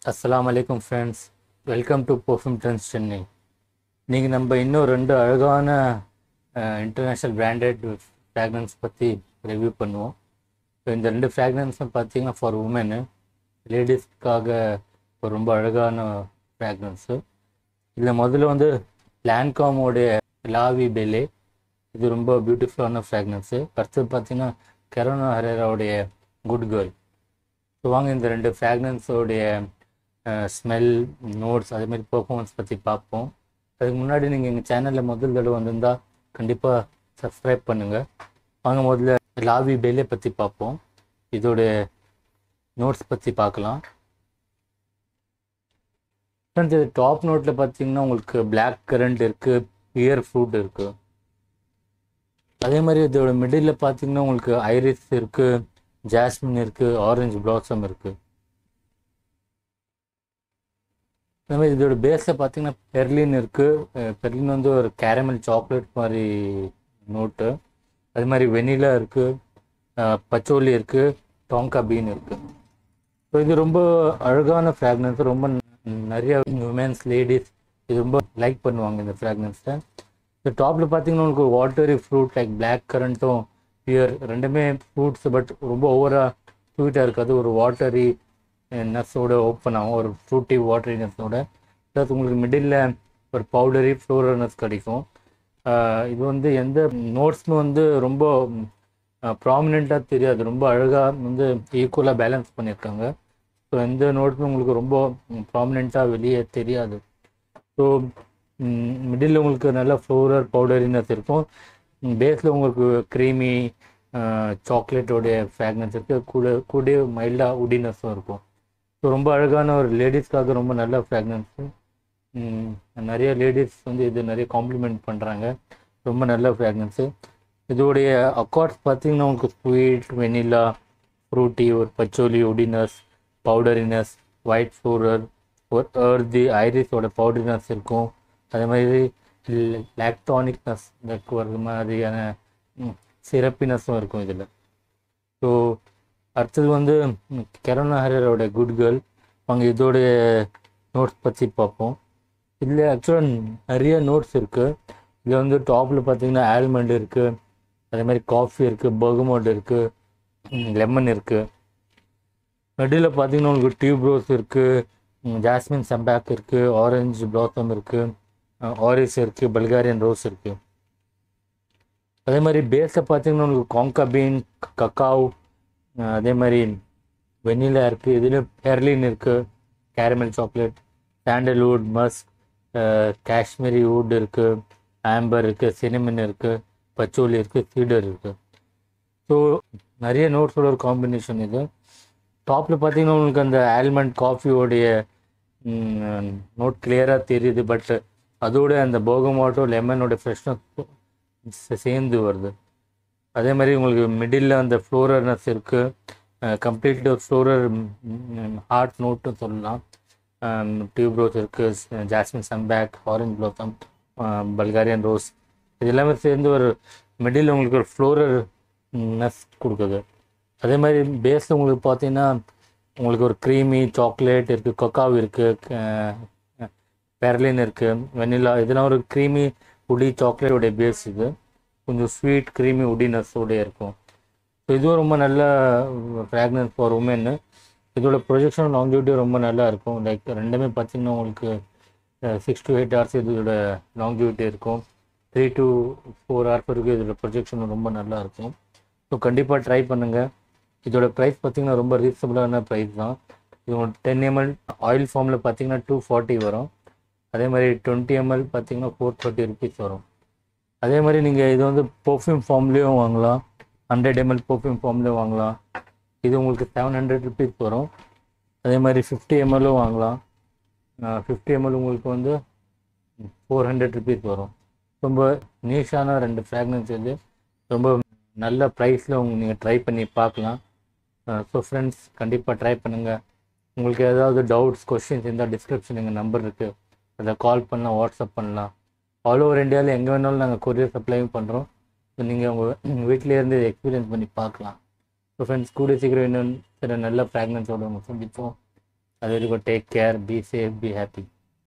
அஸ்ஸலாமு அலைக்கும் friends welcome to perfume trends Chennai நீங்கள் நம்ம இன்னும் ரெண்டு அழகான இன்டர்நேஷ்னல் பிராண்டட் ஃப்ராக்ரன்ஸ் பற்றி ரிவ்யூ பண்ணுவோம் ஸோ இந்த ரெண்டு ஃப்ராக்ரன்ஸும் பார்த்தீங்கன்னா ஃபார் உமனு லேடிஸ்க்காக ஒரு ரொம்ப அழகான ஃப்ராக்ரன்ஸு இதில் முதல்ல வந்து லேன்காமோடைய லாவி பெலே இது ரொம்ப பியூட்டிஃபுல்லான ஃப்ராக்ரன்ஸு அடுத்தது பார்த்தீங்கன்னா கரோனா ஹரேராவுடைய குட் கேர்ள் ஸோ வாங்க இந்த ரெண்டு ஃப்ராக்ரன்ஸோடைய ஸ்மெல் நோட்ஸ் அதேமாதிரி பெர்ஃபார்மன்ஸ் பற்றி பார்ப்போம் அதுக்கு முன்னாடி நீங்கள் எங்கள் சேனலில் முதல் தடவை வந்திருந்தால் கண்டிப்பாக சப்ஸ்கிரைப் பண்ணுங்கள் வாங்க முதல்ல லாவி பெலே பற்றி பார்ப்போம் இதோட நோட்ஸ் பற்றி பார்க்கலாம் ஃப்ரெண்ட்ஸ் இது டாப் நோட்டில் பார்த்தீங்கன்னா உங்களுக்கு பிளாக் கரண்ட் இருக்குது பியர் ஃப்ரூட் இருக்குது அதே மாதிரி இதோட மிடில் பார்த்தீங்கன்னா உங்களுக்கு ஐரிஸ் இருக்குது ஜாஸ்மின் இருக்குது ஆரஞ்சு பிளாசம் இருக்குது அதே மாதிரி இதோட பேஸில் பார்த்தீங்கன்னா பெர்லின் இருக்குது பெர்லின் வந்து ஒரு கேரமல் சாக்லேட் மாதிரி நோட்டு அது மாதிரி வெனிலா இருக்குது பச்சோலி இருக்குது டோங்கா பீன் இருக்குது ஸோ இது ரொம்ப அழகான ஃப்ராக்னன்ஸ் ரொம்ப நிறைய உமன்ஸ் லேடிஸ் இது ரொம்ப லைக் பண்ணுவாங்க இந்த ஃப்ராக்னன்ஸை இந்த டாப்பில் பார்த்தீங்கன்னா உங்களுக்கு வாட்டரி ஃப்ரூட் லைக் பிளாக் கரண்ட்டும் பியர் ரெண்டுமே ஃப்ரூட்ஸ் பட் ரொம்ப ஓவராக ஸ்வீட்டாக இருக்காது ஒரு வாட்டரி நட்ஸோட ஓப்பன் ஆகும் ஒரு ஃப்ரூட்டி வாட்டரி நட்ஸோட ப்ளஸ் உங்களுக்கு மிடில் ஒரு பவுடரி ஃப்ளோரல் நட்ஸ் கிடைக்கும் இது வந்து எந்த நோட்ஸ்னு வந்து ரொம்ப ப்ராமினெண்ட்டாக தெரியாது ரொம்ப அழகாக வந்து ஈக்குவலாக பேலன்ஸ் பண்ணியிருக்காங்க ஸோ எந்த நோட்ஸும் உங்களுக்கு ரொம்ப ப்ராமினெண்ட்டாக வெளியே தெரியாது ஸோ மிடில் உங்களுக்கு நல்ல ஃப்ளோரர் பவுடரினஸ் இருக்கும் பேஸில் உங்களுக்கு க்ரீமி சாக்லேட்டோடைய ஃப்ராக்னன்ஸ் இருக்குது கூட கூட மைல்டாக உடினஸும் இருக்கும் ஸோ ரொம்ப அழகான ஒரு லேடிஸ்க்காக ரொம்ப நல்ல ஃப்ராக்னன்ஸு நிறைய லேடிஸ் வந்து இது நிறைய காம்ப்ளிமெண்ட் பண்ணுறாங்க ரொம்ப நல்ல ஃப்ராக்னன்ஸு இதோடைய அக்கார்ட்ஸ் பார்த்தீங்கன்னா உங்களுக்கு ஸ்வீட் வெனிலா ஃப்ரூட்டி ஒரு patchouli woodiness powderiness white floral ஒரு ஏர்தி ஐரிஸோட பவுடரினஸ் இருக்கும் அதே மாதிரி லாக்டானிக்னஸ் ஒரு மாதிரியான சிறப்பினஸும் இருக்கும் இதில் ஸோ அடுத்தது வந்து கரோனா ஹரரோட குட் கேர்ள் அவங்க இதோடைய நோட்ஸ் பற்றி பார்ப்போம் இதில் ஆக்சுவலாக நிறைய நோட்ஸ் இருக்குது இதில் வந்து டாப்பில் பார்த்தீங்கன்னா ஆல்மண்ட் இருக்குது அதே மாதிரி காஃபி இருக்குது பர்கமோட் இருக்குது லெமன் இருக்குது நடுவில் பார்த்தீங்கன்னா உங்களுக்கு டியூப் ரோஸ் இருக்குது ஜாஸ்மின் சம்பேக் இருக்குது ஆரஞ்சு பிளாசம் இருக்குது ஆரிஸ் இருக்குது பல்காரியன் ரோஸ் இருக்குது அதே மாதிரி பேஸில் பார்த்தீங்கன்னா உங்களுக்கு காங்கா பீன் கக்காவ் அதே மாதிரி வெனிலா இருக்குது இதில் பெர்லின் இருக்குது caramel chocolate sandalwood musk Kashmiri wood இருக்குது ஆம்பர் இருக்குது சினிமன் இருக்குது பச்சோலி இருக்குது சீடர் இருக்குது ஸோ நிறைய நோட்ஸோட ஒரு காம்பினேஷன் இது டாப்பில் பார்த்தீங்கன்னா உங்களுக்கு அந்த ஆல்மண்ட் காஃபியோடைய நோட் கிளியராக தெரியுது பட் அதோட அந்த போகமாட்டோ லெமனோட ஃப்ரெஷ்னஸ் சேர்ந்து வருது அதே மாதிரி உங்களுக்கு மிடில் அந்த ஃப்ளோரர்னஸ் இருக்குது கம்ப்ளீட் ஃப்ளோரர் ஹார்ட் நோட்டும் சொல்லலாம் டியூப் ரோஸ் இருக்குது jasmine sambac orange blossom Bulgarian rose இது எல்லாமே சேர்ந்து ஒரு மிடில் உங்களுக்கு ஒரு ஃப்ளோரர் நஸ் கொடுக்குது அதே மாதிரி பேஸில் உங்களுக்கு பார்த்தீங்கன்னா உங்களுக்கு ஒரு க்ரீமி சாக்லேட் இருக்குது கொக்காவ் இருக்குது பெர்லின் இருக்குது வெனிலா இதெல்லாம் ஒரு க்ரீமி உடி சாக்லேட்டோடைய பேஸ் இது கொஞ்சம் ஸ்வீட் க்ரீமி உடினஸோடைய இருக்கும் ஸோ இதுவும் ரொம்ப நல்ல ஃப்ராக்னன்ஸ் ஃபார் உமன்னு இதோட ப்ரொஜெக்ஷன் லாங்கிவிட்டி ரொம்ப நல்லா இருக்கும் லைக் ரெண்டுமே பார்த்தீங்கன்னா உங்களுக்கு சிக்ஸ் டு எயிட் ஹவர்ஸ் இதோட லாங்கிவிட்டி இருக்கும் த்ரீ டு ஃபோர் ஹவர்ஸ் வரைக்கும் இதோட ப்ரொஜெக்ஷன் ரொம்ப நல்லா இருக்கும் ஸோ கண்டிப்பாக ட்ரை பண்ணுங்கள் இதோட ப்ரைஸ் பார்த்தீங்கன்னா ரொம்ப ரீசனபிளான ப்ரைஸ் தான் இது டென் எம்எல் ஆயில் ஃபார்மில் பார்த்தீங்கன்னா டூ ஃபார்ட்டி வரும் அதே மாதிரி டுவெண்ட்டி எம்எல் பார்த்தீங்கன்னா ஃபோர் தேர்ட்டி ருபீஸ் வரும் அதே மாதிரி நீங்கள் இது வந்து பர்ஃப்யூம் ஃபார்ம்லேயும் வாங்கலாம் ஹண்ட்ரட் எம்எல் பர்ஃப்யூம் ஃபார்ம்லேயும் வாங்கலாம் இது உங்களுக்கு செவன் ஹண்ட்ரட் ருபீஸ் வரும் அதே மாதிரி ஃபிஃப்டி எம்எல்லும் வாங்கலாம் ஃபிஃப்டி எம்எல் உங்களுக்கு வந்து ஃபோர் ஹண்ட்ரட் ருபீஸ் வரும் ரொம்ப நீஷான ரெண்டு ஃப்ராக்னன்ஸ் இது ரொம்ப நல்ல ப்ரைஸில் உங்க நீங்கள் ட்ரை பண்ணி பார்க்கலாம் ஸோ ஃப்ரெண்ட்ஸ் கண்டிப்பாக ட்ரை பண்ணுங்கள் உங்களுக்கு ஏதாவது டவுட்ஸ் கொஷின்ஸ் இருந்தால் டிஸ்கிரிப்ஷன் எங்கள் நம்பர் இருக்குது அதை கால் பண்ணலாம் வாட்ஸ்அப் பண்ணலாம் ஆல் ஓவர் இந்தியாவில் எங்கே வேணாலும் நாங்கள் கொரியர் சப்ளையும் பண்ணுறோம் ஸோ நீங்கள் உங்கள் வீட்டிலேருந்து எக்ஸ்பீரியன்ஸ் பண்ணி பார்க்கலாம் ஸோ ஃப்ரெண்ட்ஸ் கூட சீக்கிரம் இன்னும் சில நல்ல ஃப்ராக்னன்ஸோட உங்களை சந்திப்போம் அது வரைக்கும் take care be safe be happy